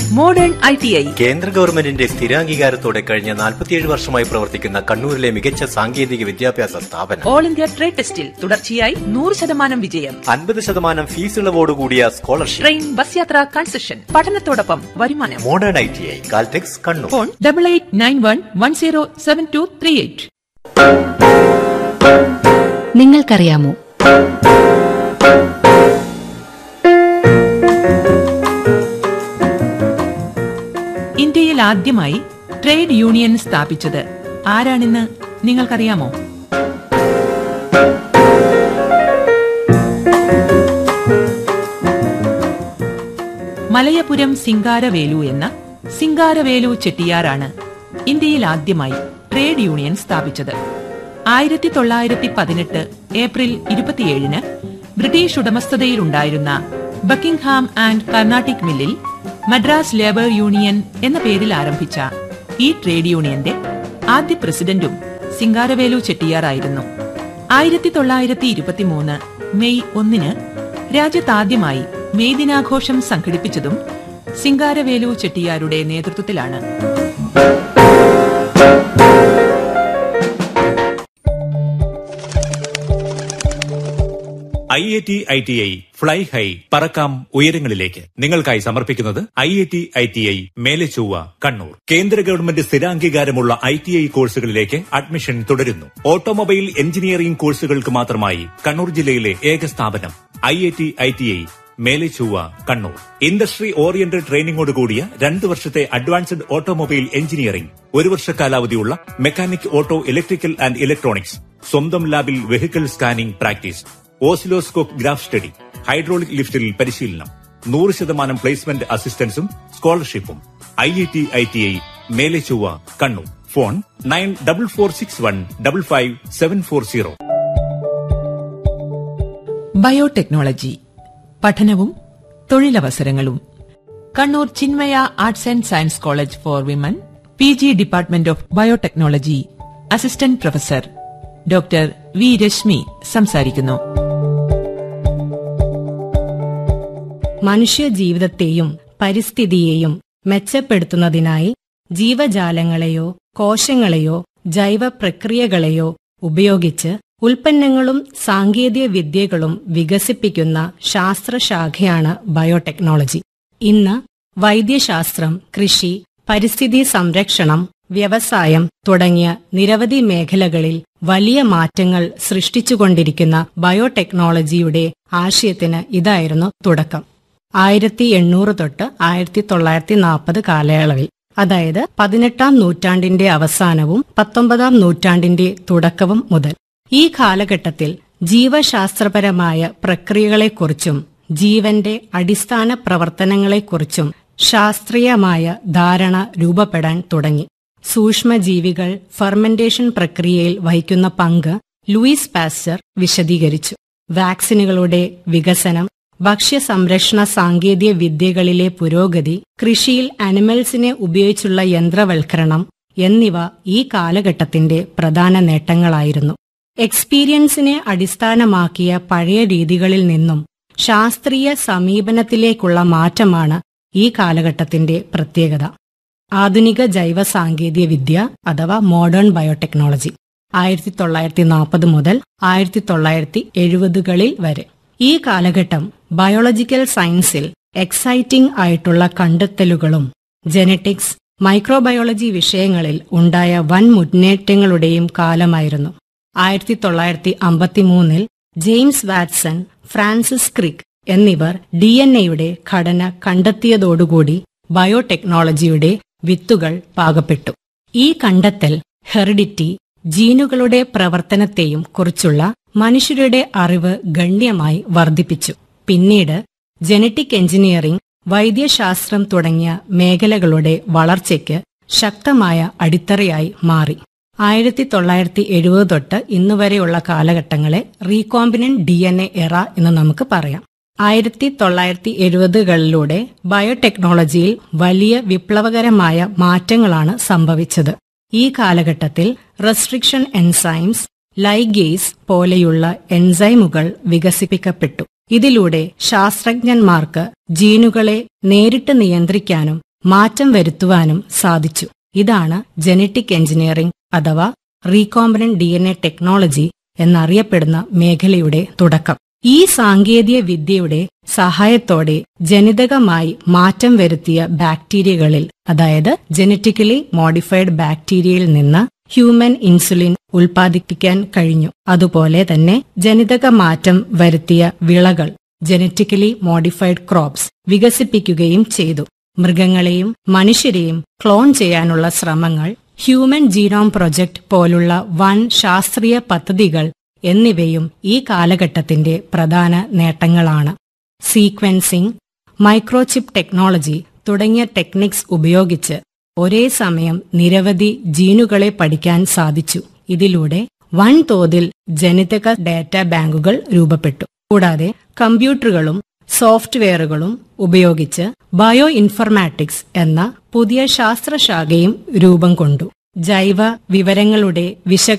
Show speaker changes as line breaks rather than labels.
modern I T I
കേന്ദ്ര ഗവൺമെന്റിന്റെ സ്ഥിരാംഗീകാരത്തോടെ കഴിഞ്ഞ 47 വർഷമായി പ്രവർത്തിക്കുന്ന കണ്ണൂരിലെ മികച്ച സാങ്കേതിക വിദ്യാഭ്യാസ സ്ഥാപനം
ഓൾ ഇന്ത്യ ട്രേഡ് ടെസ്റ്റിൽ തുടർച്ചയായി നൂറ് ശതമാനം വിജയം
അൻപത് ശതമാനം ഫീസ് ഇളവോടുകൂടിയ സ്കോളർഷിപ്പ്
ട്രെയിൻ ബസ് യാത്ര കൺസെഷൻ പഠനത്തോടൊപ്പം വരുമാനം
modern I T I Caltex Kannur
phone double eight nine one one zero seven two three eight
നിങ്ങൾക്കറിയാമോ
ഇന്ത്യയിൽ ആദ്യമായി ട്രേഡ് യൂണിയൻ സ്ഥാപിച്ചത് ആരാണെന്ന് നിങ്ങൾക്കറിയാമോ മലയപുരം സിംഗാരവേലു എന്ന സിംഗാരവേലു ചെട്ടിയാറാണ് ഇന്ത്യയിൽ ആദ്യമായി ട്രേഡ് യൂണിയൻ സ്ഥാപിച്ചത് ആയിരത്തി തൊള്ളായിരത്തി പതിനെട്ട് ഏപ്രിൽ ഇരുപത്തിയേഴിന് ബ്രിട്ടീഷ് ഉടമസ്ഥതയിലുണ്ടായിരുന്ന ബക്കിംഗ്ഹാം ആൻഡ് കർണാട്ടിക് മില്ലിൽ മദ്രാസ് ലേബർ യൂണിയൻ എന്ന പേരിൽ ആരംഭിച്ച ഈ ട്രേഡ് യൂണിയന്റെ ആദ്യ പ്രസിഡന്റും സിംഗാരവേലു ചെട്ടിയാറായിരുന്നു ആയിരത്തി തൊള്ളായിരത്തി ഇരുപത്തിമൂന്ന് മെയ് ഒന്നിന് രാജ്യത്താദ്യമായി മെയ് ദിനാഘോഷം സംഘടിപ്പിച്ചതും സിംഗാരവേലു ചെട്ടിയാരുടെ നേതൃത്വത്തിലാണ്
I I T I T I fly high പറക്കാം ഉയരങ്ങളിലേക്ക് നിങ്ങൾക്കായി സമർപ്പിക്കുന്നത് I I T I T I Melechovva Kannur കേന്ദ്ര ഗവൺമെന്റ് സ്ഥിരാംഗീകാരമുള്ള ഐ ടി ഐ കോഴ്സുകളിലേക്ക് അഡ്മിഷൻ തുടരുന്നു ഓട്ടോമൊബൈൽ എഞ്ചിനീയറിംഗ് കോഴ്സുകൾക്ക് മാത്രമായി കണ്ണൂർ ജില്ലയിലെ ഏക സ്ഥാപനം I I T I T I Melechovva Kannur industry oriented ട്രെയിനിങ്ങോട് കൂടിയ രണ്ട് വർഷത്തെ അഡ്വാൻസ്ഡ് ഓട്ടോമൊബൈൽ എഞ്ചിനീയറിംഗ് ഒരു വർഷ കാലാവധിയുള്ള mechanic auto electrical and electronics സ്വന്തം ലാബിൽ vehicle scanning practice oscilloscope graph study hydraulic ലിഫ്റ്റിൽ പരിശീലനം നൂറ് ശതമാനം പ്ലേസ്മെന്റ് അസിസ്റ്റൻസും സ്കോളർഷിപ്പും I I T I T I Melechovva Kannur phone nine double four six one double five seven four zero
biotechnology പഠനവും തൊഴിലവസരങ്ങളും Kannur Chinmaya arts and science college for women P G department of biotechnology assistant professor doctor V Reshmi സംസാരിക്കുന്നു
മനുഷ്യജീവിതത്തെയും പരിസ്ഥിതിയെയും മെച്ചപ്പെടുത്തുന്നതിനായി ജീവജാലങ്ങളെയോ കോശങ്ങളെയോ ജൈവ പ്രക്രിയകളെയോ ഉപയോഗിച്ച് ഉൽപ്പന്നങ്ങളും സാങ്കേതിക വിദ്യകളും വികസിപ്പിക്കുന്ന ശാസ്ത്രശാഖയാണ് ബയോടെക്നോളജി ഇന്ന് വൈദ്യശാസ്ത്രം കൃഷി പരിസ്ഥിതി സംരക്ഷണം വ്യവസായം തുടങ്ങിയ നിരവധി മേഖലകളിൽ വലിയ മാറ്റങ്ങൾ സൃഷ്ടിച്ചുകൊണ്ടിരിക്കുന്ന ബയോടെക്നോളജിയുടെ ആശയത്തിന് ഇതായിരുന്നു തുടക്കം ആയിരത്തി എണ്ണൂറ് തൊട്ട് ആയിരത്തി തൊള്ളായിരത്തി നാൽപ്പത് കാലയളവിൽ അതായത് പതിനെട്ടാം നൂറ്റാണ്ടിന്റെ അവസാനവും പത്തൊമ്പതാം നൂറ്റാണ്ടിന്റെ തുടക്കവും മുതൽ ഈ കാലഘട്ടത്തിൽ ജീവശാസ്ത്രപരമായ പ്രക്രിയകളെക്കുറിച്ചും ജീവന്റെ അടിസ്ഥാന പ്രവർത്തനങ്ങളെക്കുറിച്ചും ശാസ്ത്രീയമായ ധാരണ രൂപപ്പെടാൻ തുടങ്ങി സൂക്ഷ്മജീവികൾ ഫെർമെന്റേഷൻ പ്രക്രിയയിൽ വഹിക്കുന്ന പങ്ക് ലൂയിസ് പാസ്റ്റർ വിശദീകരിച്ചു വാക്സിനുകളുടെ വികസനം ഭക്ഷ്യസംരക്ഷണ സാങ്കേതിക വിദ്യകളിലെ പുരോഗതി കൃഷിയിൽ അനിമൽസിനെ ഉപയോഗിച്ചുള്ള യന്ത്രവൽക്കരണം എന്നിവ ഈ കാലഘട്ടത്തിന്റെ പ്രധാന നേട്ടങ്ങളായിരുന്നു എക്സ്പീരിയൻസിനെ അടിസ്ഥാനമാക്കിയ പഴയ രീതികളിൽ നിന്നും ശാസ്ത്രീയ സമീപനത്തിലേക്കുള്ള മാറ്റമാണ് ഈ കാലഘട്ടത്തിന്റെ പ്രത്യേകത ആധുനിക ജൈവ സാങ്കേതിക വിദ്യ അഥവാ മോഡേൺ ബയോടെക്നോളജി ആയിരത്തി തൊള്ളായിരത്തി നാൽപ്പത് മുതൽ ആയിരത്തി തൊള്ളായിരത്തി എഴുപതുകളിൽ വരെ ഈ കാലഘട്ടം ബയോളജിക്കൽ സയൻസിൽ എക്സൈറ്റിംഗ് ആയിട്ടുള്ള കണ്ടെത്തലുകളും ജനറ്റിക്സ് മൈക്രോബയോളജി വിഷയങ്ങളിൽ ഉണ്ടായ വൻ മുന്നേറ്റങ്ങളുടെയും കാലമായിരുന്നു ആയിരത്തി തൊള്ളായിരത്തി അമ്പത്തിമൂന്നിൽ ജെയിംസ് വാറ്റ്സൺ ഫ്രാൻസിസ് ക്രിക്ക് എന്നിവർ ഡി എൻ എയുടെ ഘടന കണ്ടെത്തിയതോടുകൂടി ബയോടെക്നോളജിയുടെ വിത്തുകൾ പാകപ്പെട്ടു ഈ കണ്ടെത്തൽ ഹെറിഡിറ്റി ജീനുകളുടെ പ്രവർത്തനത്തെയും കുറിച്ചുള്ള മനുഷ്യരുടെ അറിവ് ഗണ്യമായി വർദ്ധിപ്പിച്ചു പിന്നീട് ജനറ്റിക് എഞ്ചിനീയറിംഗ് വൈദ്യശാസ്ത്രം തുടങ്ങിയ മേഖലകളുടെ വളർച്ചയ്ക്ക് ശക്തമായ അടിത്തറയായി മാറി ആയിരത്തി തൊള്ളായിരത്തി എഴുപത് തൊട്ട് ഇന്നുവരെയുള്ള കാലഘട്ടങ്ങളെ recombinant D N A era എന്ന് നമുക്ക് പറയാം ആയിരത്തി തൊള്ളായിരത്തി എഴുപതുകളിലൂടെ ബയോടെക്നോളജിയിൽ വലിയ വിപ്ലവകരമായ മാറ്റങ്ങളാണ് സംഭവിച്ചത് ഈ കാലഘട്ടത്തിൽ റെസ്ട്രിക്ഷൻ എൻസൈംസ് ലൈഗേസ് പോലെയുള്ള എൻസൈമുകൾ വികസിപ്പിക്കപ്പെട്ടു ഇതിലൂടെ ശാസ്ത്രജ്ഞന്മാർക്ക് ജീനുകളെ നേരിട്ട് നിയന്ത്രിക്കാനും മാറ്റം വരുത്തുവാനും സാധിച്ചു ഇതാണ് ജനറ്റിക് എഞ്ചിനീയറിംഗ് അഥവാ recombinant D N A technology എന്നറിയപ്പെടുന്ന മേഖലയുടെ തുടക്കം ഈ സാങ്കേതിക വിദ്യയുടെ സഹായത്തോടെ ജനിതകമായി മാറ്റം വരുത്തിയ ബാക്ടീരിയകളിൽ അതായത് ജനറ്റിക്കലി മോഡിഫൈഡ് ബാക്ടീരിയയിൽ നിന്ന് ഹ്യൂമൻ ഇൻസുലിൻ ഉൽപ്പാദിപ്പിക്കാൻ കഴിഞ്ഞു അതുപോലെ തന്നെ ജനിതക മാറ്റം വരുത്തിയ വിളകൾ ജനറ്റിക്കലി മോഡിഫൈഡ് ക്രോപ്സ് വികസിപ്പിക്കുകയും ചെയ്തു മൃഗങ്ങളെയും മനുഷ്യരെയും ക്ലോൺ ചെയ്യാനുള്ള ശ്രമങ്ങൾ ഹ്യൂമൻ ജീനോം പ്രൊജക്ട് പോലുള്ള വൻ ശാസ്ത്രീയ പദ്ധതികൾ എന്നിവയും ഈ കാലഘട്ടത്തിന്റെ പ്രധാന നേട്ടങ്ങളാണ് സീക്വൻസിംഗ് മൈക്രോചിപ്പ് ടെക്നോളജി തുടങ്ങിയ ടെക്നിക്സ് ഉപയോഗിച്ച് ഒരേ സമയം നിരവധി ജീനുകളെ പഠിക്കാൻ സാധിച്ചു ഇതിലൂടെ വൻതോതിൽ ജനിതക ഡാറ്റാ ബാങ്കുകൾ രൂപപ്പെട്ടു കൂടാതെ കമ്പ്യൂട്ടറുകളും സോഫ്റ്റ്വെയറുകളും ഉപയോഗിച്ച് ബയോ ഇൻഫർമാറ്റിക്സ് എന്ന പുതിയ ശാസ്ത്രശാഖയും രൂപം കൊണ്ടു ജൈവ വിവരങ്ങളുടെ വിശ